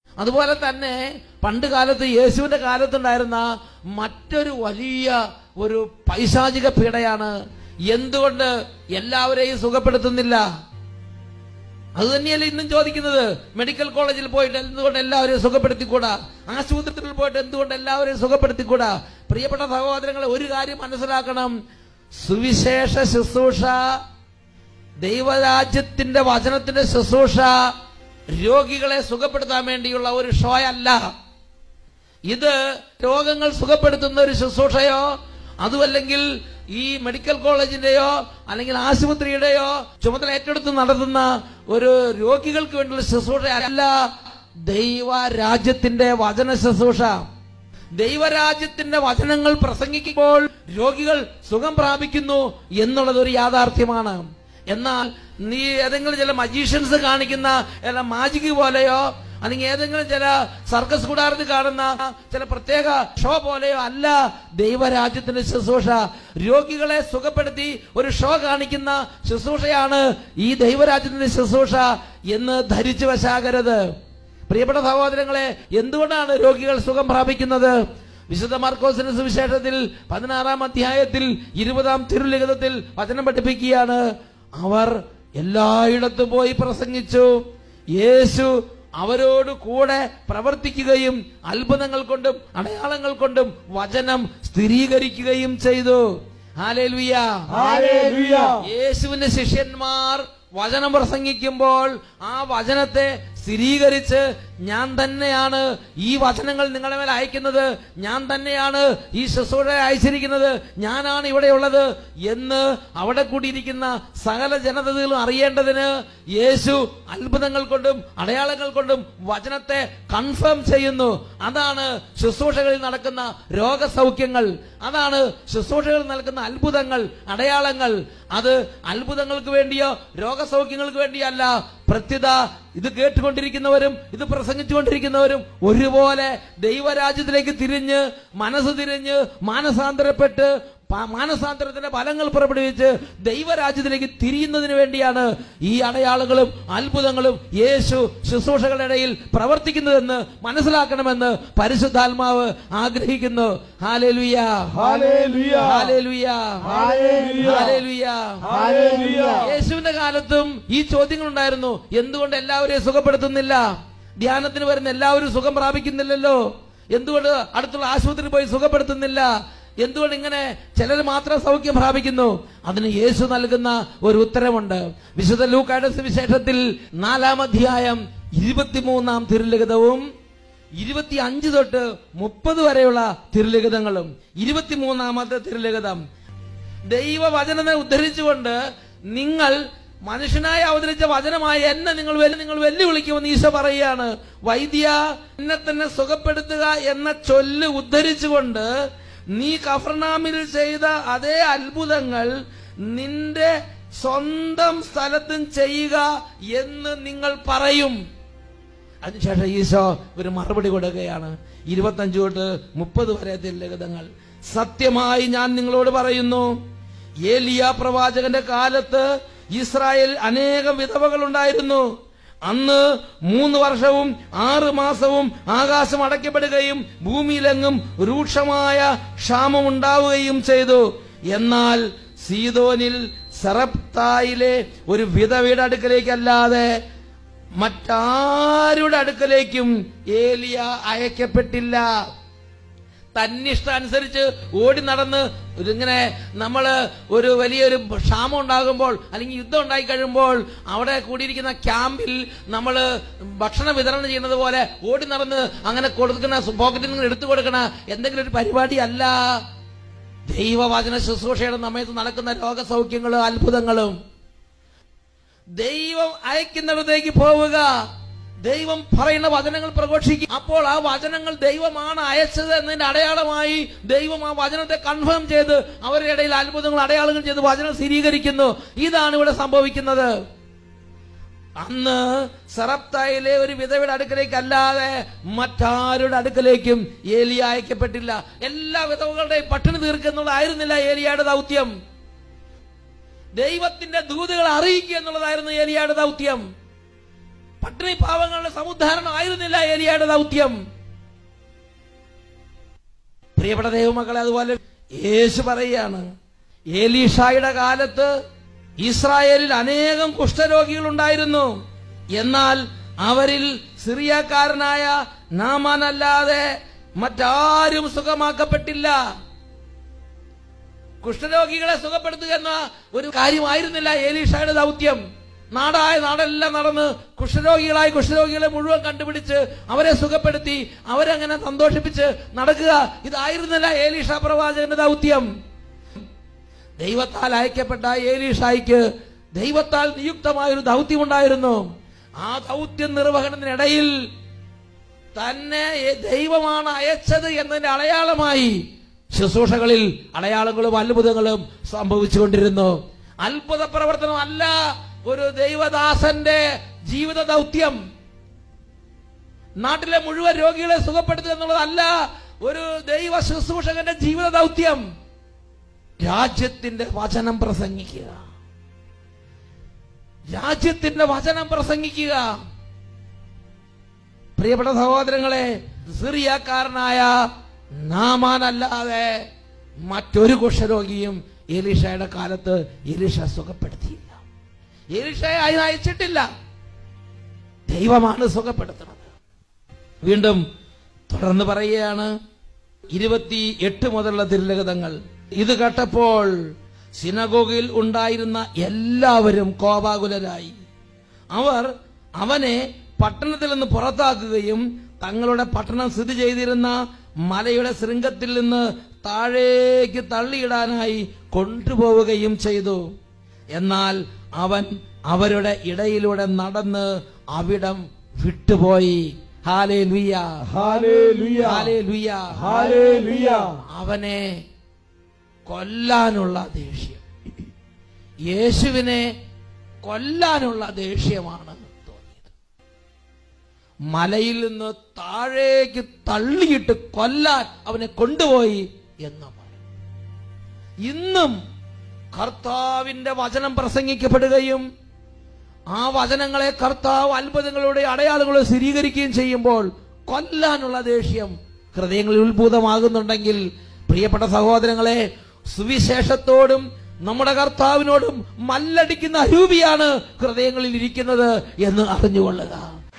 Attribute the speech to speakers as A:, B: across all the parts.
A: അതുപോലെ തന്നെ പണ്ട് കാലത്ത് യേശുവിന്റെ കാലത്തുണ്ടായിരുന്ന മറ്റൊരു വലിയ ഒരു പൈശാചിക പീഡയാണ് എന്തുകൊണ്ട് എല്ലാവരെയും സുഖപ്പെടുത്തുന്നില്ല അത് തന്നെയല്ലേ ഇന്നും ചോദിക്കുന്നത് മെഡിക്കൽ കോളേജിൽ പോയിട്ട് എന്തുകൊണ്ട് എല്ലാവരെയും സുഖപ്പെടുത്തിക്കൂടാ ആശുപത്രിയിൽ പോയിട്ട് എന്തുകൊണ്ട് എല്ലാവരെയും സുഖപ്പെടുത്തിക്കൂടാ പ്രിയപ്പെട്ട സഹോദരങ്ങളെ ഒരു കാര്യം മനസ്സിലാക്കണം സുവിശേഷ ശുശ്രൂഷ ദൈവരാജ്യത്തിന്റെ വചനത്തിന്റെ ശുശ്രൂഷ രോഗികളെ സുഖപ്പെടുത്താൻ വേണ്ടിയുള്ള ഒരു ഷോ അല്ല ഇത് രോഗങ്ങൾ സുഖപ്പെടുത്തുന്ന ഒരു ശുശ്രൂഷയോ അതുമല്ലെങ്കിൽ ഈ മെഡിക്കൽ കോളേജിന്റെയോ അല്ലെങ്കിൽ ആശുപത്രിയുടെയോ ചുമതല ഏറ്റെടുത്ത് നടത്തുന്ന ഒരു രോഗികൾക്ക് വേണ്ടിയുള്ള ശുശ്രൂഷ അല്ല ദൈവരാജ്യത്തിന്റെ വചന ശുശ്രൂഷ ദൈവരാജ്യത്തിന്റെ വചനങ്ങൾ പ്രസംഗിക്കുമ്പോൾ രോഗികൾ സുഖം പ്രാപിക്കുന്നു എന്നുള്ളത് ഒരു യാഥാർത്ഥ്യമാണ് എന്നാൽ നീ ഏതെങ്കിലും ചില മജീഷ്യൻസ് കാണിക്കുന്ന ചില മാജിക് പോലെയോ അല്ലെങ്കിൽ ഏതെങ്കിലും ചില സർക്കസ് കൂടാരത്തിൽ കാണുന്ന ചില പ്രത്യേക ഷോ പോലെയോ അല്ല ദൈവരാജ്യത്തിന്റെ ശുശ്രൂഷ രോഗികളെ സുഖപ്പെടുത്തി ഒരു ഷോ കാണിക്കുന്ന ശുശ്രൂഷയാണ് ഈ ദൈവരാജ്യത്തിന്റെ ശുശ്രൂഷ എന്ന് ധരിച്ചു വശാകരുത് പ്രിയപ്പെട്ട സഹോദരങ്ങളെ എന്തുകൊണ്ടാണ് രോഗികൾ സുഖം പ്രാപിക്കുന്നത് വിശുദ്ധ മാർക്കോസിന്റെ സുവിശേഷത്തിൽ പതിനാറാം അധ്യായത്തിൽ ഇരുപതാം തിരുലിഖിതത്തിൽ വചനം പഠിപ്പിക്കുകയാണ് അവർ എല്ലായിടത്തും പോയി പ്രസംഗിച്ചു യേശു അവരോട് കൂടെ പ്രവർത്തിക്കുകയും അത്ഭുതങ്ങൾ കൊണ്ടും അടയാളങ്ങൾ കൊണ്ടും വചനം സ്ഥിരീകരിക്കുകയും ചെയ്തു ഹാലേലുയ
B: ഹല്ലേലൂയ.
A: യേശുവിന്റെ ശിഷ്യന്മാർ വചനം പ്രസംഗിക്കുമ്പോൾ ആ വചനത്തെ സ്ഥിരീകരിച്ച് ഞാൻ തന്നെയാണ് ഈ വചനങ്ങൾ നിങ്ങളുടെ മേൽ അയക്കുന്നത് ഞാൻ തന്നെയാണ് ഈ ശുശ്രൂഷ അയച്ചിരിക്കുന്നത് ഞാനാണ് ഇവിടെയുള്ളത് എന്ന് അവിടെ കൂടിയിരിക്കുന്ന സകല ജനതകളും അറിയേണ്ടതിന് യേശു അത്ഭുതങ്ങൾ കൊണ്ടും അടയാളങ്ങൾ കൊണ്ടും വചനത്തെ കൺഫേം ചെയ്യുന്നു അതാണ് ശുശ്രൂഷകളിൽ നടക്കുന്ന രോഗസൗഖ്യങ്ങൾ അതാണ് ശുശ്രൂഷകളിൽ നടക്കുന്ന അത്ഭുതങ്ങൾ അടയാളങ്ങൾ അത് അത്ഭുതങ്ങൾക്ക് വേണ്ടിയോ രോഗസൗഖ്യങ്ങൾക്ക് വേണ്ടിയോ അല്ല പ്രത്യുത ഇത് കേട്ടുകൊണ്ടിരിക്കുന്നവരും ഇത് പ്രസംഗിച്ചുകൊണ്ടിരിക്കുന്നവരും ഒരുപോലെ ദൈവരാജ്യത്തിലേക്ക് തിരിഞ്ഞ് മനസ്സ് തിരിഞ്ഞ് മാനസാന്തരപ്പെട്ട് പ- മാനസാന്തരത്തിന്റെ ഫലങ്ങൾ പുറപ്പെടുവിച്ച് ദൈവരാജ്യത്തിലേക്ക് തിരിയുന്നതിന് വേണ്ടിയാണ് ഈ അടയാളങ്ങളും അത്ഭുതങ്ങളും യേശു ശുശ്രൂഷകളുടെ ഇടയിൽ പ്രവർത്തിക്കുന്നതെന്ന് മനസ്സിലാക്കണമെന്ന് പരിശുദ്ധാത്മാവ് ആഗ്രഹിക്കുന്നു hallelujah
B: hallelujah.
A: Hallelujah
B: hallelujah.
A: Hallelujah
B: hallelujah.
A: യേശുവിന്റെ കാലത്തും ഈ ചോദ്യങ്ങൾ ഉണ്ടായിരുന്നു എന്തുകൊണ്ട് എല്ലാവരെയും സുഖപ്പെടുത്തുന്നില്ല ധ്യാനത്തിന് വരുന്ന എല്ലാവരും സുഖം പ്രാപിക്കുന്നില്ലല്ലോ എന്തുകൊണ്ട് അടുത്തുള്ള ആശുപത്രിയിൽ പോയി സുഖപ്പെടുത്തുന്നില്ല എന്തുകൊണ്ട് ഇങ്ങനെ ചിലർ മാത്രം സൗഖ്യം പ്രാപിക്കുന്നു അതിന് യേശു നൽകുന്ന ഒരു ഉത്തരമുണ്ട് വിശുദ്ധ ലൂക്കായുടെ സുവിശേഷത്തിൽ നാലാം അധ്യായം ഇരുപത്തിമൂന്നാം തിരുലിഖിതവും ഇരുപത്തി അഞ്ച് തൊട്ട് മുപ്പത് വരെയുള്ള തിരുലിഖിതങ്ങളും ഇരുപത്തിമൂന്നാമത്തെ തിരുലിഖിതം ദൈവവചനത്തെ ഉദ്ധരിച്ചുകൊണ്ട് നിങ്ങൾ മനുഷ്യനായി അവതരിച്ച വചനമായ എന്നെ നിങ്ങൾ വെല്ലു നിങ്ങൾ വെല്ലുവിളിക്കുമെന്ന് ഈശോ പറയുകയാണ് വൈദ്യ എന്നെ തന്നെ സുഖപ്പെടുത്തുക എന്ന ചൊല്ല് ഉദ്ധരിച്ചുകൊണ്ട് നീ കഫർനാമിൽ ചെയ്ത അതേ അത്ഭുതങ്ങൾ നിന്റെ സ്വന്തം സ്ഥലത്തും ചെയ്യുക എന്ന് നിങ്ങൾ പറയും അതിനുശേഷം ഈശോ ഒരു മറുപടി കൊടുക്കുകയാണ് ഇരുപത്തഞ്ച് തൊട്ട് മുപ്പത് വരെ ലളിതങ്ങൾ സത്യമായി ഞാൻ നിങ്ങളോട് പറയുന്നു ഏലിയ പ്രവാചകന്റെ കാലത്ത് ഇസ്രായേൽ അനേകം വിധവകൾ ഉണ്ടായിരുന്നു അന്ന് മൂന്ന് വർഷവും ആറ് മാസവും ആകാശം അടയ്ക്കപ്പെടുകയും ഭൂമിയിലെങ്ങും രൂക്ഷമായ ക്ഷാമം ഉണ്ടാവുകയും ചെയ്തു എന്നാൽ സീതോനിൽ സെറപ്തായിലെ ഒരു വിധവയുടെ അടുക്കലേക്കല്ലാതെ മറ്റാരുടെ അടുക്കലേക്കും ഏലിയ അയക്കപ്പെട്ടില്ല തന്നിഷ്ടം അനുസരിച്ച് ഓടി നടന്ന് ഇതിങ്ങനെ നമ്മള് ഒരു വലിയൊരു ക്ഷാമം ഉണ്ടാകുമ്പോൾ അല്ലെങ്കിൽ യുദ്ധം ഉണ്ടായി കഴിയുമ്പോൾ അവിടെ കൂടിയിരിക്കുന്ന ക്യാമ്പിൽ നമ്മൾ ഭക്ഷണം വിതരണം ചെയ്യുന്നത് പോലെ ഓടി നടന്ന് അങ്ങനെ കൊടുക്കുന്ന പോക്കറ്റിൽ നിന്ന് എടുത്തു കൊടുക്കണ എന്തെങ്കിലും ഒരു പരിപാടി അല്ല ദൈവവചന ശുശ്രൂഷയുടെ സമയത്ത് നടക്കുന്ന രോഗസൗഖ്യങ്ങളും അത്ഭുതങ്ങളും ദൈവം അയക്കുന്നിടത്തേക്ക് പോവുക ദൈവം പറയുന്ന വചനങ്ങൾ പ്രഘോഷിക്കും അപ്പോൾ ആ വചനങ്ങൾ ദൈവമാണ് അയച്ചത് എന്നതിന്റെ അടയാളമായി ദൈവം ആ വചനത്തെ കൺഫേം ചെയ്ത് അവരുടെ ഇടയിൽ അത്ഭുതങ്ങൾ അടയാളങ്ങൾ ചെയ്ത് വചനം സ്ഥിരീകരിക്കുന്നു ഇതാണ് ഇവിടെ സംഭവിക്കുന്നത് അന്ന് സറപ്തായിലെ ഒരു വിധവയുടെ അടുക്കലേക്ക് അല്ലാതെ മറ്റാരുടെ അടുക്കലേക്കും ഏലിയ അയക്കപ്പെട്ടില്ല എല്ലാ വിധവകളുടെയും പട്ടിണി തീർക്കുന്നുള്ളതായിരുന്നില്ല ഏലിയയുടെ ദൗത്യം ദൈവത്തിന്റെ ദൂതുകൾ അറിയിക്കുക എന്നുള്ളതായിരുന്നു ഏലിയയുടെ ദൗത്യം പട്ടിണി പാവങ്ങളുടെ സമുദ്ധാരണം ആയിരുന്നില്ല ഏലിയയുടെ ദൗത്യം പ്രിയപ്പെട്ട ദൈവമക്കളെ അതുപോലെ യേശു പറയുകയാണ് ഏലീഷായുടെ കാലത്ത് ഇസ്രായേലിൽ അനേകം കുഷ്ഠരോഗികൾ ഉണ്ടായിരുന്നു എന്നാൽ അവരിൽ സിറിയക്കാരനായ നാമാനല്ലാതെ മറ്റാരും സുഖമാക്കപ്പെട്ടില്ല കുഷ്ഠരോഗികളെ സുഖപ്പെടുത്തുക എന്ന ഒരു കാര്യമായിരുന്നില്ല ഏലീഷായുടെ ദൗത്യം നാടായ നാടെല്ലാം നടന്ന് കുഷ്ഠരോഗികളായി കുഷ്ഠരോഗികളെ മുഴുവൻ കണ്ടുപിടിച്ച് അവരെ സുഖപ്പെടുത്തി അവരങ്ങനെ സന്തോഷിപ്പിച്ച് നടക്കുക ഇതായിരുന്നില്ല ഏലീഷ പ്രവാചകന്റെ ദൗത്യം ദൈവത്താൽ അയക്കപ്പെട്ട ഏലീഷായിക്ക് ദൈവത്താൽ നിയുക്തമായ ഒരു ദൗത്യമുണ്ടായിരുന്നു ആ ദൗത്യം നിർവഹണത്തിനിടയിൽ തന്നെ ദൈവമാണ് അയച്ചത് എന്നതിന്റെ അടയാളമായി ശുശ്രൂഷകളിൽ അടയാളങ്ങളും അത്ഭുതങ്ങളും സംഭവിച്ചുകൊണ്ടിരുന്നു അത്ഭുത പ്രവർത്തനം അല്ല ഒരു ദൈവദാസന്റെ ജീവിത ദൗത്യം നാട്ടിലെ മുഴുവൻ രോഗികളെ സുഖപ്പെടുത്തുക എന്നുള്ളതല്ല ഒരു ദൈവ ശുശ്രൂഷകന്റെ ജീവിത ദൗത്യം രാജ്യത്തിന്റെ വചനം പ്രസംഗിക്കുക രാജ്യത്തിന്റെ വചനം പ്രസംഗിക്കുക പ്രിയപ്പെട്ട സഹോദരങ്ങളെ സിറിയക്കാരനായ നാമാനല്ലാതെ മറ്റൊരു കുഷ്ഠരോഗിയും എലീഷയുടെ കാലത്ത് എലീഷ സുഖപ്പെടുത്തിയില്ല എലീഷയെ അതിന് അയച്ചിട്ടില്ല ദൈവമാണ് സുഖപ്പെടുത്തുന്നത് വീണ്ടും തുടർന്ന് പറയുകയാണ് ഇരുപത്തി എട്ട് മുതലുള്ള തിരുലഗതങ്ങൾ ഇത് കേട്ടപ്പോൾ സിനഗോഗിൽ ഉണ്ടായിരുന്ന എല്ലാവരും കോപാകുലരായി അവർ അവനെ പട്ടണത്തിൽ നിന്ന് പുറത്താക്കുകയും തങ്ങളുടെ പട്ടണം സ്ഥിതി ചെയ്തിരുന്ന മലയുടെ ശൃംഗത്തിൽ നിന്ന് താഴേക്ക് തള്ളിയിടാനായി കൊണ്ടുപോവുകയും ചെയ്തു എന്നാൽ അവൻ അവരുടെ ഇടയിലൂടെ നടന്ന് അവിടം വിട്ടുപോയി ഹാലേ ലുയ
B: ഹല്ലേലൂയ
A: ഹാലേ ലുയ
B: ഹല്ലേലൂയ
A: അവനെ കൊല്ലാനുള്ള ദേഷ്യം യേശുവിനെ കൊല്ലാനുള്ള ദേഷ്യമാണ് തോന്നിയത് മലയിൽ നിന്ന് താഴേക്ക് തള്ളിയിട്ട് കൊല്ലാൻ അവനെ കൊണ്ടുപോയി എന്ന് പറയും ഇന്നും കർത്താവിന്റെ വചനം പ്രസംഗിക്കപ്പെടുകയും ആ വചനങ്ങളെ കർത്താവ് അത്ഭുതങ്ങളുടെ അടയാളങ്ങളെ സ്ഥിരീകരിക്കുകയും ചെയ്യുമ്പോൾ കൊല്ലാനുള്ള ദേഷ്യം ഹൃദയങ്ങളിൽ ഉത്ഭൂതമാകുന്നുണ്ടെങ്കിൽ പ്രിയപ്പെട്ട സഹോദരങ്ങളെ സുവിശേഷത്തോടും നമ്മുടെ കർത്താവിനോടും മല്ലടിക്കുന്ന അരൂപിയാണ് ഹൃദയങ്ങളിൽ ഇരിക്കുന്നത് എന്ന് അറിഞ്ഞുകൊള്ളുക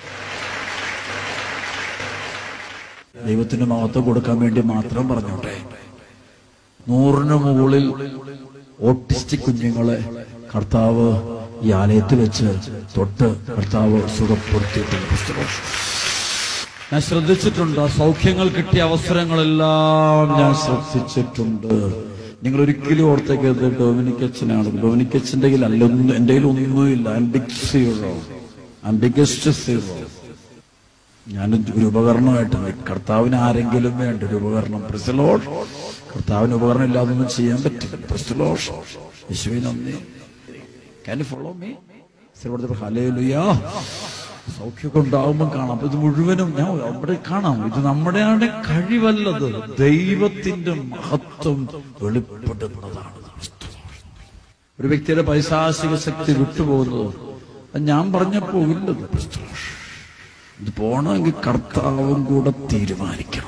C: ദൈവത്തിന് മഹത്വം കൊടുക്കാൻ വേണ്ടി മാത്രം പറഞ്ഞോട്ടെ നൂറിന് മുകളിൽ ഓട്ടിസ്റ്റിക് കുഞ്ഞുങ്ങളെ കർത്താവ് ഈ ആലയത്തിൽ വെച്ച് തൊട്ട് കർത്താവ് സുഖപ്പെടുത്തിയിട്ടുണ്ട് ഞാൻ ശ്രദ്ധിച്ചിട്ടുണ്ട് ആ സൗഖ്യങ്ങൾ കിട്ടിയ അവസരങ്ങളെല്ലാം ഞാൻ ശ്രദ്ധിച്ചിട്ടുണ്ട് നിങ്ങൾ ഒരിക്കലും ഓർത്തേക്കരുത് ഡൊമിനിക്കച്ചനാണ് ഡൊമിനിക്കച്ചന്റെ കയ്യിൽ അല്ല ഒന്നും എന്റെ കയ്യിൽ ഒന്നുമില്ല I big zero I biggest zero ഞാൻ ഒരു ഉപകരണമായിട്ട് നിൽക്കും. കർത്താവിന് ആരെങ്കിലും വേണ്ട ഒരു ഉപകരണം പ്രസലോഷ് കർത്താവിന് ഉപകരണം ഇല്ലാതൊന്നും ചെയ്യാൻ പറ്റില്ല പ്രസലോഷ് യേശുവെ നന്ദി can you follow me hallelujah സൗഖ്യമൊക്കെ ഉണ്ടാവുമ്പോൾ കാണാം അപ്പൊ ഇത് മുഴുവനും ഞാൻ അവിടെ കാണാം ഇത് നമ്മുടെയാണ് കഴിവല്ലത് ദൈവത്തിന്റെ മഹത്വം വെളിപ്പെടുന്നതാണ് ഒരു വ്യക്തിയുടെ പൈശാചിക ശക്തി വിട്ടുപോകുന്നത് അത് ഞാൻ പറഞ്ഞപ്പോ ഇല്ലത് പ്രസ്തോഷ് ഇത് പോണമെങ്കിൽ കർത്താവും കൂടെ തീരുമാനിക്കണം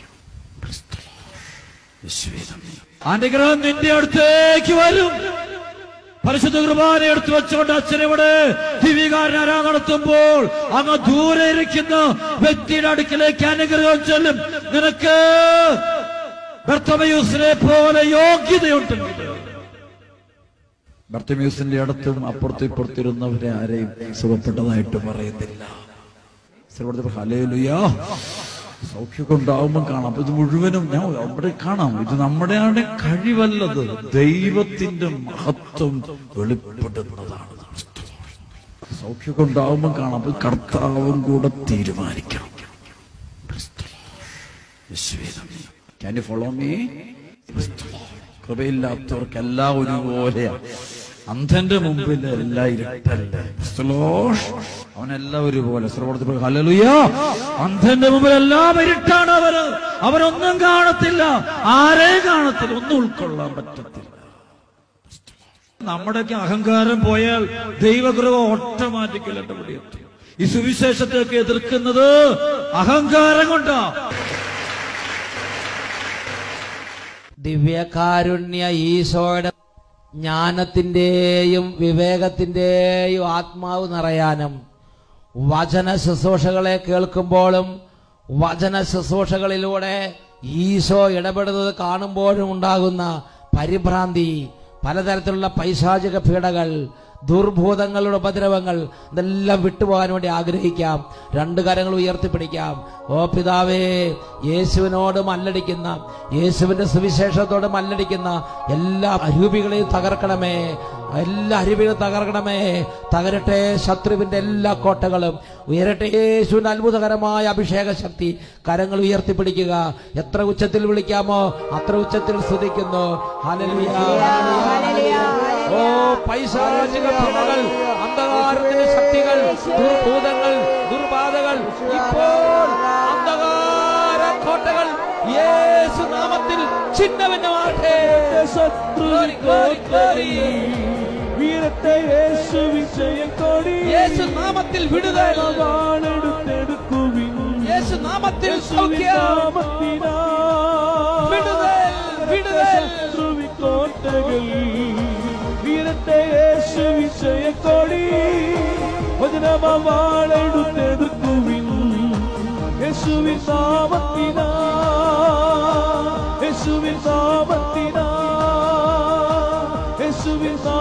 C: അനുഗ്രഹം നിന്റെ അടുത്തേക്ക് വരും പരിശുദ്ധ കുർബാന എടുത്തു വെച്ചുകൊണ്ട് അച്ഛനിവിടെ ദിവികാരനാരാ നടത്തുമ്പോൾ അങ്ങ് ദൂരെ ഇരിക്കുന്ന വ്യക്തിയുടെ അടുക്കിലേക്ക് അനുഗ്രഹം ചെല്ലും നിനക്ക് ബർത്തമയൂസിനെ പോലെ യോഗ്യതയുണ്ടെങ്കിൽ ബർത്തമ്യൂസിന്റെ അടുത്തും അപ്പുറത്തും ഇപ്പുറത്തിരുന്നവരെ ആരെയും സുഖപ്പെട്ടതായിട്ട് പറയുന്നില്ല ഹലേലുയാ സൗഖ്യമൊക്കെ ഉണ്ടാവുമ്പോൾ കാണാം അപ്പൊ ഇത് മുഴുവനും ഞാൻ അവിടെ കാണാം ഇത് നമ്മുടെയാണ് കഴിവല്ലത് ദൈവത്തിന്റെ മഹത്വം വെളിപ്പെടുന്നതാണ് സൗഖ്യമൊക്കെ ഉണ്ടാവുമ്പോൾ കാണാം അപ്പൊ കർത്താവും കൂടെ തീരുമാനിക്കണം ക്യാൻ യു ഫോളോ മീ കൃപയില്ലാത്തവർക്കെല്ലാം ഒരുപോലെയാണ് അന്ധന്റെ മുമ്പിൽ എല്ലാം ഇരുട്ടല്ലേ ക്രിസ്തുലോഷ്. അവനെല്ലാം ഒരുപോലെ സർവ്വത്തിൽ ഹല്ലേലൂയ. അന്ധന്റെ മുമ്പിൽ എല്ലാം ഇരുട്ടാണ് അവര് അവരൊന്നും കാണത്തില്ല ആരെയും കാണത്തില്ല ഒന്നും ഉൾക്കൊള്ളാൻ പറ്റത്തില്ല നമ്മുടെയൊക്കെ അഹങ്കാരം പോയാൽ ദൈവകൃപ ഓട്ടോമാറ്റിക്കൽ എന്റെ പിടിയെത്തി ഈ സുവിശേഷത്തെയൊക്കെ എതിർക്കുന്നത് അഹങ്കാരം കൊണ്ടാ
A: ദിവ്യകാരുണ്യ ഈശോയുടെ ജ്ഞാനത്തിന്റെയും വിവേകത്തിന്റെയും ആത്മാവ് നിറയാനും വചന ശുശ്രൂഷകളെ കേൾക്കുമ്പോഴും വചന ശുശ്രൂഷകളിലൂടെ ഈശോ ഇടപെടുന്നത് കാണുമ്പോഴും ഉണ്ടാകുന്ന പരിഭ്രാന്തി പലതരത്തിലുള്ള പൈശാചിക പീഡകൾ ദുർഭൂതങ്ങളുടെ ഉപദ്രവങ്ങൾ ഇതെല്ലാം വിട്ടുപോകാൻ വേണ്ടി ആഗ്രഹിക്കാം രണ്ട് കരങ്ങൾ ഉയർത്തിപ്പിടിക്കാം ഓ പിതാവേ യേശുവിനോട് മല്ലടിക്കുന്ന യേശുവിന്റെ സുവിശേഷത്തോട് മല്ലടിക്കുന്ന എല്ലാ അരൂപികളെയും തകർക്കണമേ എല്ലാ അരുവികളും തകർക്കണമേ തകരട്ടെ ശത്രുവിന്റെ എല്ലാ കോട്ടകളും ഉയരട്ടെ യേശുവിന്റെ അത്ഭുതകരമായ അഭിഷേക ശക്തി കരങ്ങൾ ഉയർത്തിപ്പിടിക്കുക എത്ര ഉച്ചത്തിൽ വിളിക്കാമോ അത്ര ഉച്ചത്തിൽ സ്തുതിക്കുന്നു ഹല്ലേലൂയ, ഹല്ലേലൂയ. ഓ പൈശാചിക പീഡകൾ അന്ധകാരത്തിന്റെ ശക്തികൾ ദുർഭൂതങ്ങൾ ദുർബാധകൾ ഇപ്പോൾ അന്ധകാര കോട്ടകൾ യേശു നാമത്തിൽ ചിഹ്നഭിന്നമാകട്ടെ Glory, glory, glory.
B: വീരത്തെ യേശു വിജയം കൊടി
A: യേശു നാമത്തിൽ വിടുതൽ
B: വാളെടുത്തെടുക്കുവിൻ
A: യേശു നാമത്തിൽ സൗഖ്യം
B: നാമത്തിനാ
A: വിടുതൽ, വിടുതൽ.
B: ശത്രുവിൻ കോട്ടകൾ വീരത്തെ യേശു വിജയം കൊടി വചനമാ വാളെടുത്തെടുക്കുവിൻ യേശുവിൻ നാമത്തിനാ യേശുവിൻ നാമത്തിനാ യേശുവിൻ